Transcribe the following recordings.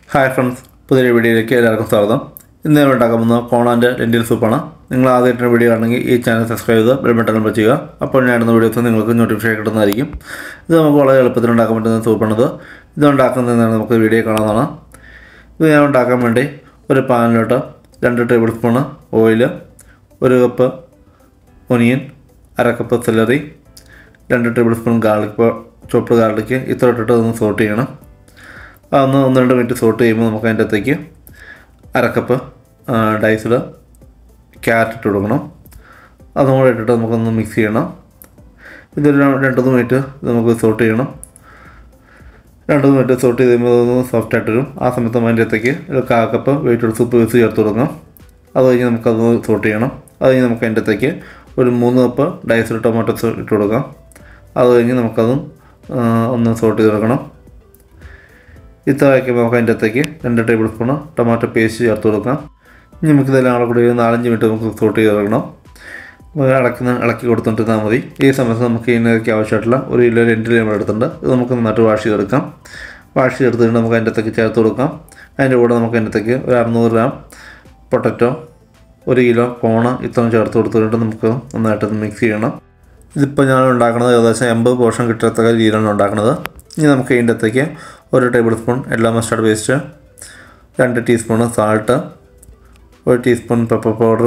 hi friends പുതിയൊരു വീഡിയോയിലേക്ക് എല്ലാവർക്കും സ്വാഗതം ഇന്ന് ഞാൻ ഉണ്ടാക്കാൻ പോകുന്ന കോണാൻ്റെ ലെൻറ്റിൽ സൂപ്പാണ് നിങ്ങൾ ആദ്യമായിട്ട് വീഡിയോ ആണെങ്കിൽ ഈ ചാനൽ സബ്സ്ക്രൈബ് ചെയ്ത് ബെൽ ബട്ടൺ പ്രസ് ചെയ്യുക അപ്പോൾ ഞാൻ ഇടുന്ന വീഡിയോസ് നിങ്ങൾക്ക് നോട്ടിഫിക്കേഷൻ കിട്ടുന്നതായിരിക്കും ഇത് നമുക്ക് വളരെ എളുപ്പത്തിൽ ഉണ്ടാക്കാൻ പറ്റുന്ന സൂപ്പാണിത് ഇത് ഉണ്ടാക്കുന്നതെന്നാണ് നമുക്ക് വീഡിയോ കാണാവുന്നതാണ് ഇത് ഞാൻ ഉണ്ടാക്കാൻ വേണ്ടി ഒരു പാനിലോട്ട് രണ്ട് ടേബിൾ സ്പൂണ് ഓയിൽ ഒരു കപ്പ് ഒനിയൻ അര കപ്പ് സെലറി രണ്ട് table spoon garlic chop garlic ഇത്ര ഇട്ടിട്ട് ഒന്ന് സോട്ട് ചെയ്യണം അതൊന്ന് ഒന്ന് രണ്ട് മിനിറ്റ് സോട്ട് ചെയ്യുമ്പോൾ നമുക്ക് അതിൻ്റെ അകത്തേക്ക് അരക്കപ്പ് ഡൈസിൽ ക്യാരറ്റ് ഇട്ട് കൊടുക്കണം അതും കൂടെ ഇട്ടിട്ട് നമുക്കൊന്ന് മിക്സ് ചെയ്യണം ഇതൊരു രണ്ട് മൂന്ന് മിനിറ്റ് ഇത് നമുക്ക് സോട്ട് ചെയ്യണം രണ്ട് മൂന്ന് മിനിറ്റ് സോട്ട് ചെയ്ത് കഴിയുമ്പോൾ അതൊന്ന് സോഫ്റ്റ് ആയിട്ട് വരും ആ സമയത്ത് അതിൻ്റെ അകത്തേക്ക് ഒരു കാ കപ്പ് വെയിറ്റ് സൂപ്പ് വെച്ച് ചേർത്ത് കൊടുക്കണം അത് കഴിഞ്ഞ് നമുക്കത് സോട്ട് ചെയ്യണം അത് കഴിഞ്ഞ് നമുക്ക് അതിൻ്റെ അകത്തേക്ക് ഒരു മൂന്ന് കപ്പ് ഡൈസിൽ ടൊമാറ്റോസ് ഇട്ട് കൊടുക്കാം അത് കഴിഞ്ഞ് നമുക്കതും ആ, ഒന്ന് സോട്ട് ചെയ്ത് കൊടുക്കണം ഇത്ര വയ്ക്കുമ്പോൾ നമുക്ക് അതിൻ്റെ അകത്തേക്ക് രണ്ട് ടേബിൾ സ്പൂണ് ടൊമാറ്റോ പേസ്റ്റ് ചേർത്ത് കൊടുക്കാം ഇനി നമുക്കിതെല്ലാം കൂടെ കൂടി ഒരു നാലഞ്ച് മിനിറ്റ് നമുക്ക് സോട്ട് ചെയ്ത് കൊടുക്കണം നമുക്ക് ഇളക്കുന്ന ഇളക്കി കൊടുത്തിട്ടിരുന്നാൽ മതി ഈ സമയത്ത് നമുക്ക് ഇതിനൊക്കെ ആവശ്യമായിട്ടുള്ള ഒരു കിലോ രണ്ട് നമ്മൾ എടുത്തിട്ടുണ്ട് ഇത് നമുക്ക് നന്നായിട്ട് വാഷ് ചെയ്തെടുക്കാം വാഷ് ചെയ്തെടുത്തിട്ട് നമുക്ക് അതിൻ്റെ അകത്തേക്ക് ചേർത്ത് കൊടുക്കാം അതിൻ്റെ കൂടെ നമുക്ക് അതിൻ്റെ അകത്തേക്ക് ഒരു അറുന്നൂറ് ഗ്രാം പൊട്ടറ്റോ ഒരു കിലോ കോണ് ഇത്രയും ചേർത്ത് കൊടുത്തിട്ട് നമുക്ക് നന്നായിട്ട് മിക്സ് ചെയ്യണം ഇതിപ്പോൾ ഞാൻ ഉണ്ടാക്കുന്നത് ഏകദേശം എൺപത് പോർഷൻ കിട്ടത്തക്ക രീതിയിലാണ് ഉണ്ടാക്കുന്നത് ഇനി നമുക്ക് ഇതിൻ്റെ അകത്തേക്ക് ഒരു ടേബിൾ സ്പൂൺ എല്ലാ മസ്റ്റാർഡ് പേസ്റ്റ് രണ്ട് ടീസ്പൂണ് സാൾട്ട് ഒരു ടീസ്പൂൺ പെപ്പർ പൗഡർ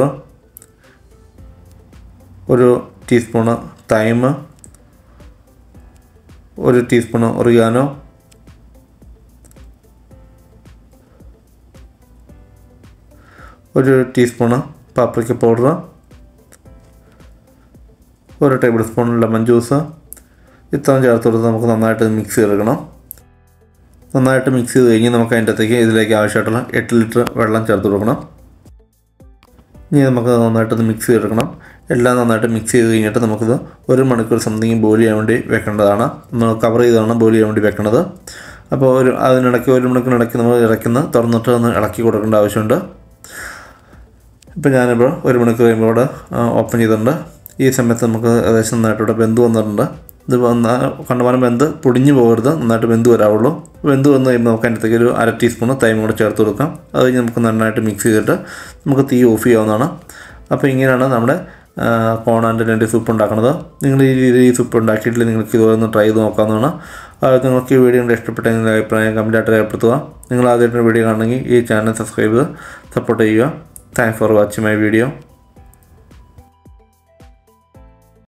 ഒരു ടീസ്പൂണ് തൈമ് ഒരു ടീസ്പൂണ് ഒറിയാനോ ഒരു ടീസ്പൂണ് പാപ്രിക്ക പൗഡർ ഒരു ടേബിൾ സ്പൂൺ ലെമൺ ജ്യൂസ് ഇത്രയും ചേർത്ത് കൊടുത്ത് നമുക്ക് നന്നായിട്ട് മിക്സ് ചെയ്തെടുക്കണം നന്നായിട്ട് മിക്സ് ചെയ്ത് കഴിഞ്ഞ് നമുക്ക് അതിൻ്റെ അകത്തേക്ക് ഇതിലേക്ക് ആവശ്യമായിട്ടുള്ള എട്ട് ലിറ്റർ വെള്ളം ചേർത്ത് കൊടുക്കണം ഇനി നമുക്ക് നന്നായിട്ട് മിക്സ് ചെയ്തെടുക്കണം എല്ലാം നന്നായിട്ട് മിക്സ് ചെയ്ത് കഴിഞ്ഞിട്ട് നമുക്കിത് ഒരു മണിക്കൂർ സംതിങ് ബോയിൽ ചെയ്യാൻ വേണ്ടി വെക്കേണ്ടതാണ് ഒന്ന് കവർ ചെയ്താണ് ബോയിൽ ചെയ്യാൻ വേണ്ടി വെക്കേണ്ടത് അപ്പോൾ ഒരു അതിനിടയ്ക്ക് ഒരു മണിക്കൂറിനിടയ്ക്ക് നമ്മൾ ഇറക്കുന്ന തുറന്നിട്ട് ഒന്ന് ഇളക്കി കൊടുക്കേണ്ട ആവശ്യമുണ്ട് ഇപ്പം ഞാനിപ്പോൾ ഒരു മണിക്കൂർ കഴിയുമ്പോൾ ഇവിടെ ഓപ്പൺ ചെയ്തിട്ടുണ്ട് ഈ സമയത്ത് നമുക്ക് ഏകദേശം നന്നായിട്ട് ഇവിടെ വെന്ത് വന്നിട്ടുണ്ട് ഇത് വന്ന കണ്ടമാനം വെന്ത് പൊടിഞ്ഞു പോകരുത് നന്നായിട്ട് വെന്ത് വരാവുള്ളൂ വെന്ത് വന്ന് കഴിയുമ്പോൾ നമുക്ക് അതിനകത്തേക്ക് ഒരു അര ടീസ്പൂണ് തൈം കൂടെ ചേർത്ത് കൊടുക്കാം അത് കഴിഞ്ഞ് നമുക്ക് നന്നായിട്ട് മിക്സ് ചെയ്തിട്ട് നമുക്ക് തീ ഓഫ് ചെയ്യാവുന്നതാണ് അപ്പോൾ ഇങ്ങനെയാണ് നമ്മുടെ കോൺ ആൻഡ് രണ്ട് സൂപ്പ് ഉണ്ടാക്കുന്നത് നിങ്ങൾ ഈ രീതിയിൽ ഈ സൂപ്പ് ഉണ്ടാക്കിയിട്ടില്ല നിങ്ങൾക്ക് ഇതുപോലെ ഒന്ന് ട്രൈ ചെയ്ത് നോക്കാവുന്നതാണ് അത് നിങ്ങൾക്ക് ഈ വീഡിയോ കണ്ട് ഇഷ്ടപ്പെട്ടെങ്കിൽ അഭിപ്രായം കമൻറ്റായിട്ട് രേഖപ്പെടുത്തുക നിങ്ങൾ ആദ്യമായിട്ട് വീഡിയോ കാണണമെങ്കിൽ ഈ ചാനൽ സബ്സ്ക്രൈബ് ചെയ്ത് സപ്പോർട്ട് ചെയ്യുക thanks for watching my video